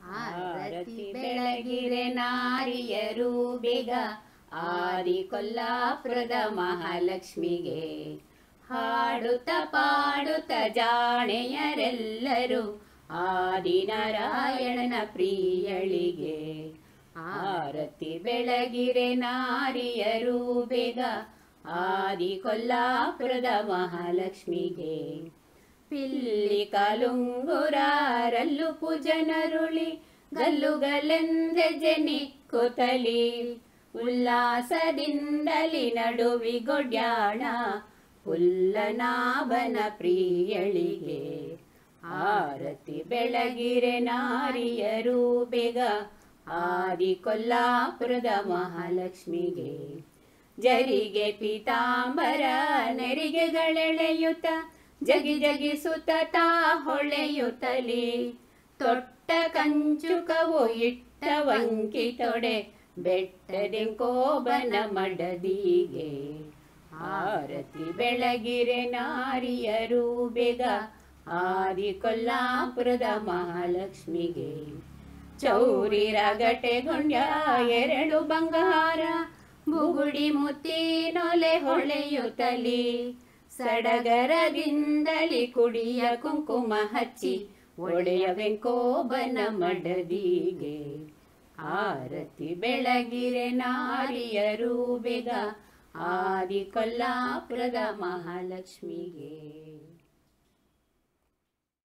ಆರತಿ ಬೆಳಗಿರೆ ನಾರಿಯರು ಬೇಗ ಆದಿ ಕೊಲ್ಲಾಪುರದ ಮಹಾಲಕ್ಷ್ಮಿಗೆ ಹಾಡುತ್ತ ಪಾಡುತ್ತ ಜಾಣೆಯರೆಲ್ಲರೂ ಆದಿನಾರಾಯಣನ ಪ್ರಿಯಳಿಗೆ ಆರತಿ ಬೆಳಗಿರೆ ನಾರಿಯರು ಬೇಗ ಆದಿ ಕೊಲ್ಲಾಪುರದ ಮಹಾಲಕ್ಷ್ಮಿಗೆ ಪಿಲ್ಲಿ ಕಾಲುಂಗುರಾರಲ್ಲು ಪೂಜನರುಳಿ ಗಲ್ಲುಗಲೆಂದೆ ಜನಿಕ್ಕುತ್ತಲಿ ಉಲ್ಲಾಸದಿಂದಲಿ ನಡುವಿಗೊಡ್ಯಾಣ ಪುಲ್ಲನಾಭನ ಪ್ರಿಯಳಿಗೆ ಆರತಿ ಬೆಳಗಿರೆ ನಾರಿಯರು ಬೇಗ ಆದಿ ಕೊಲ್ಲಾಪುರದ ಮಹಾಲಕ್ಷ್ಮಿಗೆ ಜರಿಗೆ ಪೀತಾಂಬರ ನೆರಿಗೆಗಳೆಳೆಯುತ್ತ ಜಗಿ ಜಗಿಸುತ್ತ ತಾ ಹೊಳೆಯುತ್ತಲಿ ತೊಟ್ಟ ಕಂಚುಕವು ಇಟ್ಟ ವಂಕಿ ತೊಡೆ ಬೆಟ್ಟದೆಂಕೋಬನ ಮಡದಿಗೆ ಆರತಿ ಬೆಳಗಿರೆ ನಾರಿಯರು ಬೇಗ ಆದಿ ಕೊಲ್ಲಾಪುರದ ಮಹಾಲಕ್ಷ್ಮಿಗೆ ಚೌರಿ ರಗಟೆಗೊಂಡ ಎರಡು ಬಂಗಾರ ಬುಗುಡಿ ಮುತ್ತಿನೊಲೆ ಹೊಳೆಯುತ್ತಲಿ ಸಡಗರದಿಂದಲಿ ಕುಡಿಯ ಕುಂಕುಮ ಹಚ್ಚಿ ಒಡೆಯ ವೆಂಕೋಬನ ಮಡದಿಗೆ ಆರತಿ ಬೆಳಗಿರೆ ನಾರಿಯರು ಬೇಗ ಆದಿ ಕೊಲ್ಲಾಪುರದ ಮಹಾಲಕ್ಷ್ಮಿಗೆ